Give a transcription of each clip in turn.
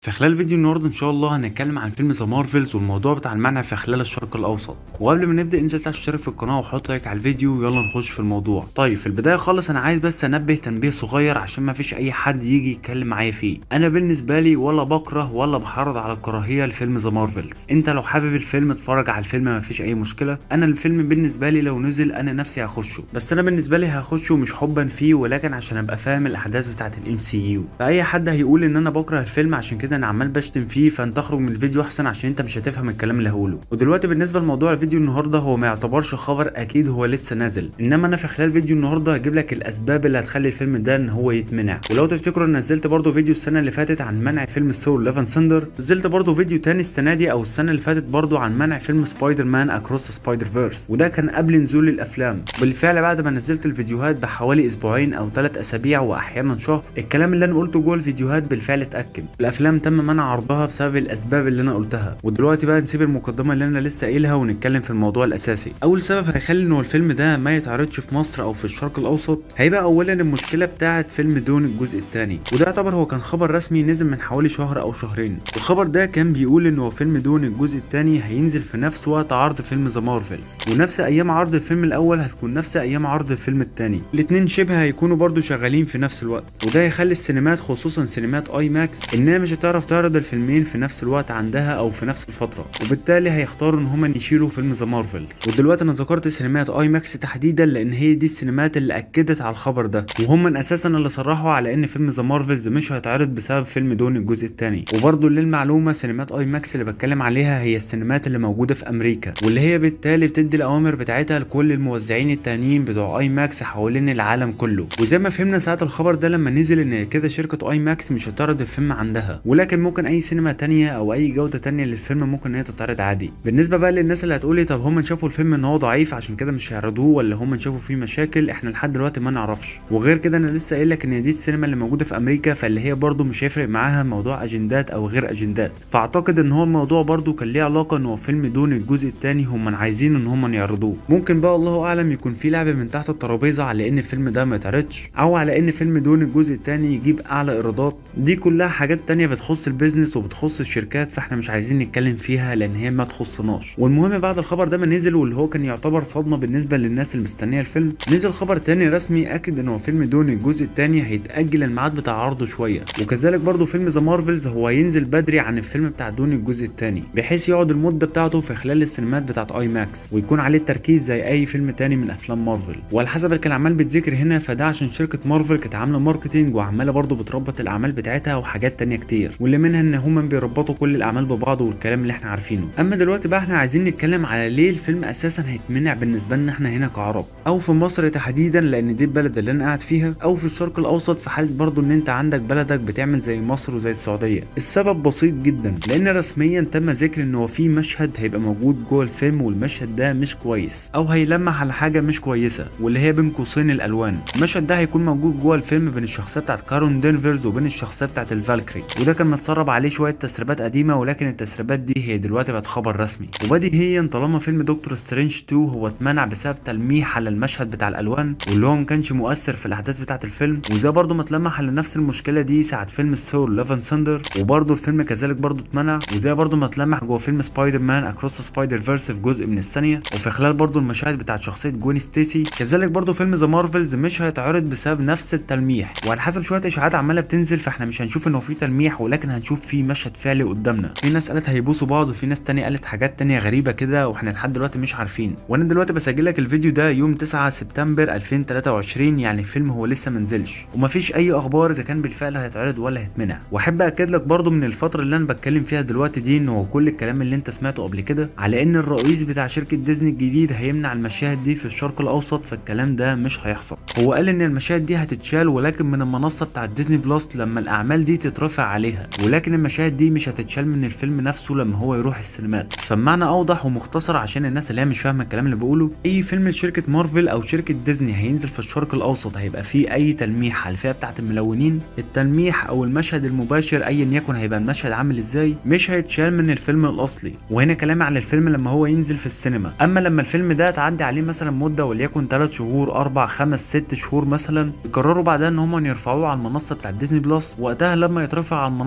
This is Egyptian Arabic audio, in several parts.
في خلال فيديو النهارده ان شاء الله هنتكلم عن فيلم ذا مارفلز والموضوع بتاع المنع في خلال الشرق الاوسط وقبل ما نبدا انزل تحت اشترك في القناه وحط لايك على الفيديو ويلا نخش في الموضوع طيب في البدايه خالص انا عايز بس انبه تنبيه صغير عشان ما فيش اي حد يجي يتكلم معايا فيه انا بالنسبه لي ولا بكره ولا بحرض على الكراهيه لفيلم ذا مارفلز انت لو حابب الفيلم اتفرج على الفيلم ما فيش اي مشكله انا الفيلم بالنسبه لي لو نزل انا نفسي هخشه بس انا بالنسبه لي هخشه مش حبا فيه ولكن عشان ابقى فاهم الاحداث بتاعه الام سي يو فاي حد هيقول ان انا بكره الفيلم عشان كده انا عمال بشتم فيه فانت اخرج من الفيديو احسن عشان انت مش هتفهم الكلام اللي هقوله ودلوقتي بالنسبه لموضوع الفيديو النهارده هو ما يعتبرش خبر اكيد هو لسه نازل انما انا في خلال فيديو النهارده هجيب لك الاسباب اللي هتخلي الفيلم ده ان هو يتمنع ولو تفتكروا انا نزلت برضو فيديو السنه اللي فاتت عن منع فيلم ثور ليفن سندر نزلت برضو فيديو تاني السنه دي او السنه اللي فاتت برضو عن منع فيلم سبايدر مان اكروس سبايدر فيرس وده كان قبل نزول الافلام بالفعل بعد ما نزلت الفيديوهات بحوالي اسبوعين او ثلاث اسابيع واحيانا شهر الكلام اللي انا قلته جوه الفيديوهات بالفعل اتاكد الافلام تم منع عرضها بسبب الاسباب اللي انا قلتها ودلوقتي بقى نسيب المقدمه اللي انا لسه قايلها ونتكلم في الموضوع الاساسي اول سبب هيخلي ان الفيلم ده ما يتعرضش في مصر او في الشرق الاوسط هيبقى اولا المشكله بتاعه فيلم دون الجزء الثاني وده يعتبر هو كان خبر رسمي نزل من حوالي شهر او شهرين الخبر ده كان بيقول ان هو فيلم دون الجزء الثاني هينزل في نفس وقت عرض فيلم ذا مارفلز ونفس ايام عرض الفيلم الاول هتكون نفس ايام عرض الفيلم الثاني الاثنين شبه هيكونوا برضو شغالين في نفس الوقت وده هيخلي السينمات خصوصا سينمات اي ماكس انها مش هتعرف تعرض الفيلمين في نفس الوقت عندها او في نفس الفتره وبالتالي هيختاروا ان هم يشيلوا فيلم ذا مارفلز ودلوقتي انا ذكرت سينمات اي ماكس تحديدا لان هي دي السينمات اللي اكدت على الخبر ده وهم اساسا اللي صرحوا على ان فيلم ذا مارفلز مش هيتعرض بسبب فيلم دون الجزء الثاني وبرضه للمعلومه سينمات اي ماكس اللي بتكلم عليها هي السينمات اللي موجوده في امريكا واللي هي بالتالي بتدي الاوامر بتاعتها لكل الموزعين التانيين بتوع اي ماكس حوالين العالم كله وزي ما فهمنا ساعه الخبر ده لما نزل ان كده شركه اي ماكس مش هتعرض الفيلم عندها ولكن ممكن اي سينما تانية او اي جوده تانية للفيلم ممكن ان هي تتعرض عادي بالنسبه بقى للناس اللي هتقولي طب هم شافوا الفيلم ان هو ضعيف عشان كده مش هيعرضوه ولا هم شافوا فيه مشاكل احنا لحد دلوقتي ما نعرفش وغير كده انا لسه قايل لك ان دي السينما اللي موجوده في امريكا فاللي هي برضو مش هيفرق معاها موضوع اجندات او غير اجندات فاعتقد ان هو الموضوع برضو كان ليه علاقه ان هو فيلم دون الجزء الثاني هم عايزين ان هم يعرضوه ممكن بقى الله اعلم يكون في لعبه من تحت الترابيزه على ان الفيلم ده ما يتعرضش او على ان فيلم دون الجزء الثاني يجيب اعلى ايرادات دي كلها حاجات تانية بتخص البيزنس وبتخص الشركات فاحنا مش عايزين نتكلم فيها لان هي ما تخصناش والمهم بعد الخبر ده ما نزل واللي هو كان يعتبر صدمه بالنسبه للناس اللي مستنيه الفيلم نزل خبر تاني رسمي اكد ان هو فيلم دون الجزء الثاني هيتاجل الميعاد بتاع عرضه شويه وكذلك برضو فيلم ذا مارفلز هو هينزل بدري عن الفيلم بتاع دون الجزء الثاني بحيث يقعد المده بتاعته في خلال السينمات بتاعت اي ماكس ويكون عليه التركيز زي اي فيلم تاني من افلام مارفل وعلى حسب اللي كان عمال بتذكر هنا فده عشان شركه مارفل كانت عامله ماركتنج وعماله برضو بتربط الاعمال بتاعتها وحاجات تانية كتير واللي منها ان هم بيربطوا كل الاعمال ببعض والكلام اللي احنا عارفينه اما دلوقتي بقى احنا عايزين نتكلم على ليه الفيلم اساسا هيتمنع بالنسبه لنا احنا هنا كعرب او في مصر تحديدا لان دي البلد اللي انا قاعد فيها او في الشرق الاوسط في حاله برضو ان انت عندك بلدك بتعمل زي مصر وزي السعوديه السبب بسيط جدا لان رسميا تم ذكر ان هو في مشهد هيبقى موجود جوه الفيلم والمشهد ده مش كويس او هيلمح على حاجه مش كويسه واللي هي بين قوسين الالوان المشهد ده هيكون موجود جوه الفيلم بين الشخصيه بتاعت كارون دينفرز وبين الشخصيه بتاعت الفالكري وده كان متسرب عليه شويه تسريبات قديمه ولكن التسريبات دي هي دلوقتي بقت خبر رسمي وبديهيا طالما فيلم دكتور سترينج 2 هو اتمنع بسبب تلميح على المشهد بتاع الالوان واللي هو ما كانش مؤثر في الاحداث بتاعه الفيلم وزي برضه ما اتلمح على نفس المشكله دي ساعه فيلم ثور ليفن سندر وبرضه الفيلم كذلك برضه اتمنع وزي برضه ما اتلمح جوه فيلم سبايدر مان اكروس سبايدر فيرس في جزء من الثانيه وفي خلال برضه المشاهد بتاعه شخصيه جوين ستيسي كذلك برضه فيلم ذا مارفلز مش هيتعرض بسبب نفس التلميح وعلى حسب شويه اشاعات عماله بتنزل فاحنا مش هنشوف انه في تلميح ولكن هنشوف في مشهد فعلي قدامنا في ناس قالت هيبوسوا بعض وفي ناس تانية قالت حاجات تانية غريبه كده واحنا لحد دلوقتي مش عارفين وانا دلوقتي بسجل لك الفيديو ده يوم 9 سبتمبر 2023 يعني الفيلم هو لسه منزلش ومفيش اي اخبار اذا كان بالفعل هيتعرض ولا هيتمنع واحب اكد لك برضو من الفتره اللي انا بتكلم فيها دلوقتي دي ان هو كل الكلام اللي انت سمعته قبل كده على ان الرئيس بتاع شركه ديزني الجديد هيمنع المشاهد دي في الشرق الاوسط فالكلام ده مش هيحصل هو قال ان المشاهد دي هتتشال ولكن من المنصه بتاعت ديزني بلس لما الاعمال دي تترفع عليها ولكن المشاهد دي مش هتتشال من الفيلم نفسه لما هو يروح السينمات فبمعنى اوضح ومختصر عشان الناس اللي هي مش فاهمه الكلام اللي بقوله اي فيلم لشركه مارفل او شركه ديزني هينزل في الشرق الاوسط هيبقى فيه اي تلميح على الفئه بتاعه الملونين التلميح او المشهد المباشر ايا يكن هيبقى المشهد عامل ازاي مش هيتشال من الفيلم الاصلي وهنا كلامي على الفيلم لما هو ينزل في السينما اما لما الفيلم ده تعدي عليه مثلا مده وليكن 3 شهور 4 5 6 شهور مثلا يقرروا بعدها ان هم يرفعوه على المنصه بتاعه ديزني بلس وقتها لما يترفع على المنصه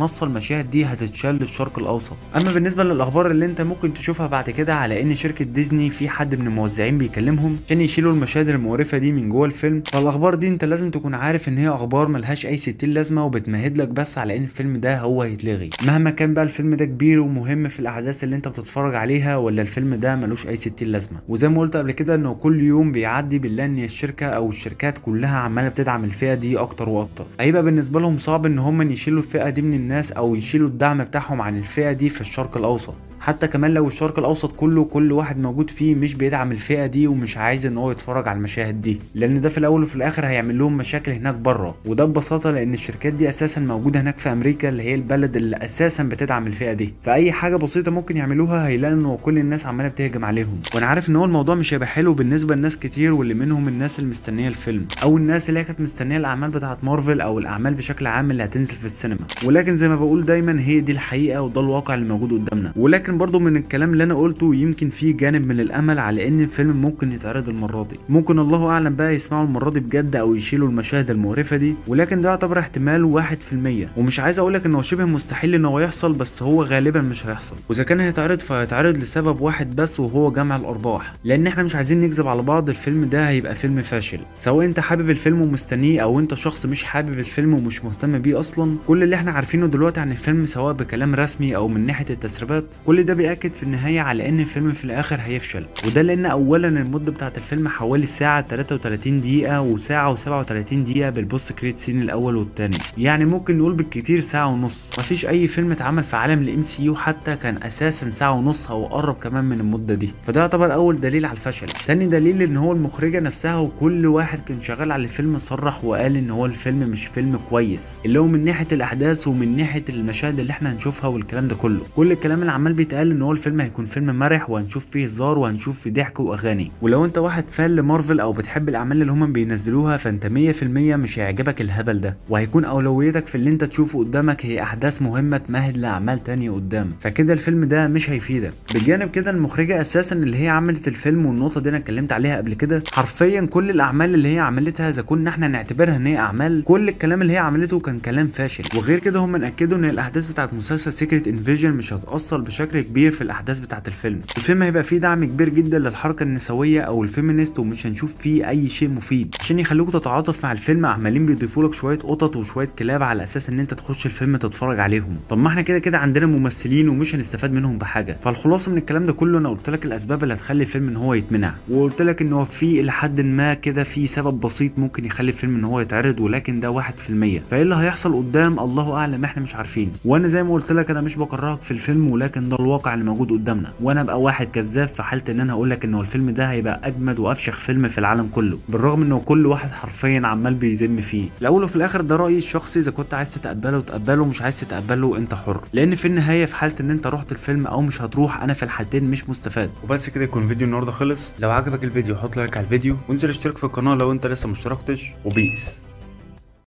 نص المشاهد دي هتتشال للشرق الاوسط اما بالنسبه للاخبار اللي انت ممكن تشوفها بعد كده على ان شركه ديزني في حد من الموزعين بيكلمهم عشان يشيلوا المشاهد المقرفه دي من جوه الفيلم فالاخبار دي انت لازم تكون عارف ان هي اخبار ملهاش اي ستين لازمه وبتمهد لك بس على ان الفيلم ده هو هيتلغي مهما كان بقى الفيلم ده كبير ومهم في الاحداث اللي انت بتتفرج عليها ولا الفيلم ده ملوش اي ستين لازمه وزي ما قلت قبل كده انه كل يوم بيعدي بالله ان الشركه او الشركات كلها عماله بتدعم الفئه دي اكتر واكتر هيبقى بالنسبه لهم صعب ان هم يشيلوا الفئه دي من الناس او يشيلوا الدعم بتاعهم عن الفئه دي في الشرق الاوسط حتى كمان لو الشرق الاوسط كله كل واحد موجود فيه مش بيدعم الفئه دي ومش عايز ان هو يتفرج على المشاهد دي لان ده في الاول وفي الاخر هيعمل لهم مشاكل هناك بره وده ببساطه لان الشركات دي اساسا موجوده هناك في امريكا اللي هي البلد اللي اساسا بتدعم الفئه دي فاي حاجه بسيطه ممكن يعملوها هيلاقوا ان كل الناس عماله بتهجم عليهم وانا عارف ان هو الموضوع مش هيبقى حلو بالنسبه لناس كتير واللي منهم الناس اللي مستنيه الفيلم او الناس اللي هي كانت مستنيه الاعمال بتاعه مارفل او الاعمال بشكل عام اللي هتنزل في السينما ولكن زي ما بقول دايما هي دي الحقيقه وده الواقع اللي موجود قدامنا ولكن برضو من الكلام اللي انا قلته يمكن في جانب من الامل على ان الفيلم ممكن يتعرض المره دي ممكن الله اعلم بقى يسمعوا المره دي بجد او يشيلوا المشاهد المقرفه دي ولكن ده يعتبر احتمال 1% ومش عايز اقولك ان هو شبه مستحيل ان هو يحصل بس هو غالبا مش هيحصل واذا كان هيتعرض فهيتعرض لسبب واحد بس وهو جمع الارباح لان احنا مش عايزين نكذب على بعض الفيلم ده هيبقى فيلم فاشل سواء انت حابب الفيلم ومستنيه او انت شخص مش حابب الفيلم ومش مهتم بيه اصلا كل اللي احنا عارفينه دلوقتي عن الفيلم سواء بكلام رسمي او من ناحيه التسريبات كل ده بياكد في النهايه على ان الفيلم في الاخر هيفشل وده لان اولا المده بتاعت الفيلم حوالي ساعه 33 دقيقه وساعه و37 دقيقه بالبوست كريت سين الاول والثاني يعني ممكن نقول بالكتير ساعه ونص مفيش اي فيلم اتعمل في عالم الام سي يو حتى كان اساسا ساعه ونص او قرب كمان من المده دي فده يعتبر اول دليل على الفشل تاني دليل ان هو المخرجه نفسها وكل واحد كان شغال على الفيلم صرح وقال ان هو الفيلم مش فيلم كويس اللي هو من ناحيه الاحداث ومن ناحيه المشاهد اللي احنا هنشوفها والكلام ده كله كل الكلام اللي عمال بيتقال ان هو الفيلم هيكون فيلم مرح وهنشوف فيه هزار وهنشوف فيه ضحك واغاني ولو انت واحد فان لمارفل او بتحب الاعمال اللي هم بينزلوها فانت 100% مش هيعجبك الهبل ده وهيكون اولويتك في اللي انت تشوفه قدامك هي احداث مهمه تمهد لاعمال تانية قدام فكده الفيلم ده مش هيفيدك بجانب كده المخرجه اساسا اللي هي عملت الفيلم والنقطه دي انا اتكلمت عليها قبل كده حرفيا كل الاعمال اللي هي عملتها اذا كنا احنا نعتبرها ان هي اعمال كل الكلام اللي هي عملته كان كلام فاشل وغير كده هم اكدوا ان الاحداث بتاعت مسلسل سيكريت انفيجن مش هتاثر بشكل كبير في الاحداث بتاعت الفيلم الفيلم هيبقى فيه دعم كبير جدا للحركه النسويه او الفيمينيست ومش هنشوف فيه اي شيء مفيد عشان يخلوك تتعاطف مع الفيلم عمالين بيضيفوا لك شويه قطط وشويه كلاب على اساس ان انت تخش الفيلم تتفرج عليهم طب ما احنا كده كده عندنا ممثلين ومش هنستفاد منهم بحاجه فالخلاصه من الكلام ده كله انا قلت لك الاسباب اللي هتخلي الفيلم ان هو يتمنع وقلت لك ان هو في لحد ما كده في سبب بسيط ممكن يخلي الفيلم ان هو يتعرض ولكن ده 1% فايه اللي هيحصل قدام الله اعلم احنا مش عارفين وانا زي ما قلت لك انا مش بكرهك في الفيلم ولكن ده الواقع اللي موجود قدامنا وانا ابقى واحد كذاب في حاله ان انا هقول لك ان هو الفيلم ده هيبقى اجمد وافشخ فيلم في العالم كله بالرغم انه كل واحد حرفيا عمال بيذم فيه الاول وفي الاخر ده رايي الشخصي اذا كنت عايز تتقبله تقبله مش عايز تتقبله انت حر لان في النهايه في حاله ان انت رحت الفيلم او مش هتروح انا في الحالتين مش مستفاد وبس كده يكون فيديو النهارده خلص لو عجبك الفيديو حط لايك على الفيديو وانزل اشترك في القناه لو انت لسه مشتركتش وبيس